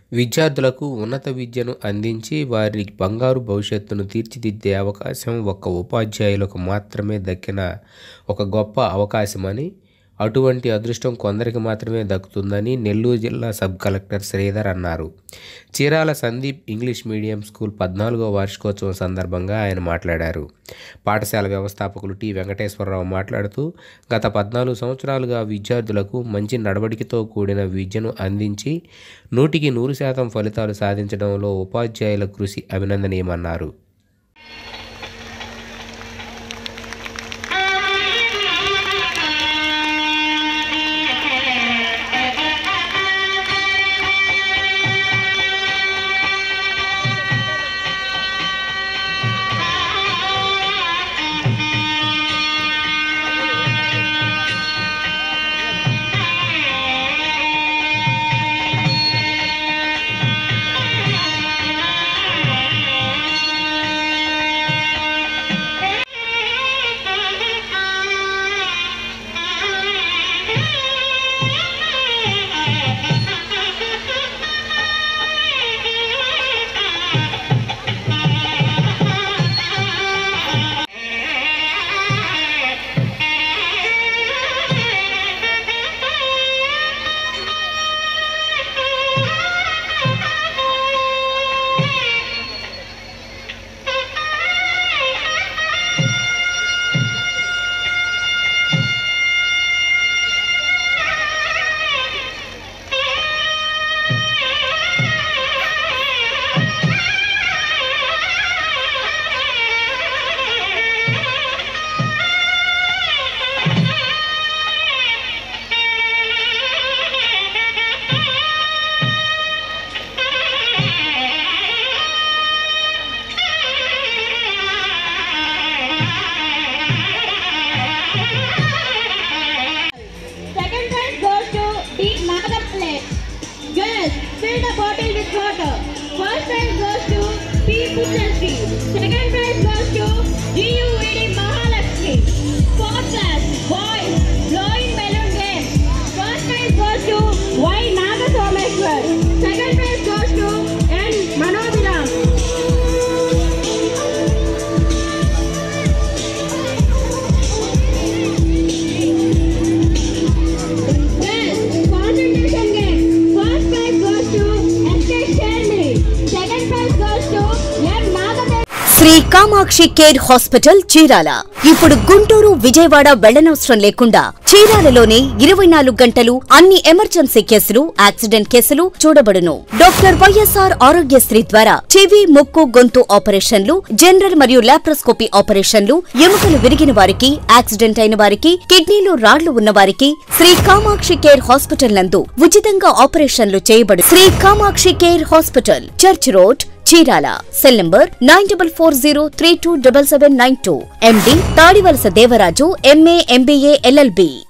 విద్యార్థులకు ఉన్నత విద్యను అందించి వారి బంగారు భవిష్యత్తును తీర్చిదిద్దే అవకాశం ఒక్క ఉపాధ్యాయులకు మాత్రమే దక్కిన ఒక గొప్ప అవకాశమని అటువంటి అదృష్టం కొందరికి మాత్రమే దక్కుతుందని నెల్లూరు జిల్లా సబ్ కలెక్టర్ శ్రీధర్ అన్నారు Chirala Sandeep English medium school పద్నాలుగో వార్షికోత్సవం సందర్భంగా ఆయన మాట్లాడారు పాఠశాల వ్యవస్థాపకులు టి వెంకటేశ్వరరావు మాట్లాడుతూ గత పద్నాలుగు సంవత్సరాలుగా విద్యార్థులకు మంచి నడవడికతో కూడిన విద్యను అందించి నూటికి నూరు శాతం ఫలితాలు సాధించడంలో ఉపాధ్యాయుల కృషి అభినందనీయమన్నారు Second prize goes to D. Madam Plate. Girls, fill the bottle with water. First prize goes to P. Pujanski. Second prize goes to GUVD Mahalakshmi. Fourth class, boys, blowing balloon game. First prize goes to Y. Nagasomeshwar. Second prize goes to N. Manobiram. Girls, concentration game. First prize goes to S.K. Shermili. Second prize goes to M. Nagadev. Sri Kamakshi care hospital Chirala ఇప్పుడు గుంటూరు విజయవాడ వెళ్లనవసరం లేకుండా చీరాలలోనే ఇరవై నాలుగు గంటలు అన్ని emergency కేసులు accident కేసులు చూడబడును doctor YSR Aarogyasri ద్వారా చెవి ముక్కు గొంతు ఆపరేషన్లు జనరల్ మరియు లాప్రోస్కోపీ ఆపరేషన్లు ఎముకలు విరిగిన వారికి యాక్సిడెంట్ అయిన వారికి కిడ్నీలో రాళ్లు ఉన్న వారికి శ్రీ కామాక్షి కేర్ హాస్పిటల్ నందు ఉచితంగా ఆపరేషన్లు చేయబడు Sri Kamakshi care hospital church road Chirala cell number nine double four zero three two double seven nine two MD Tadivalasa Devaraju MA MBA LLB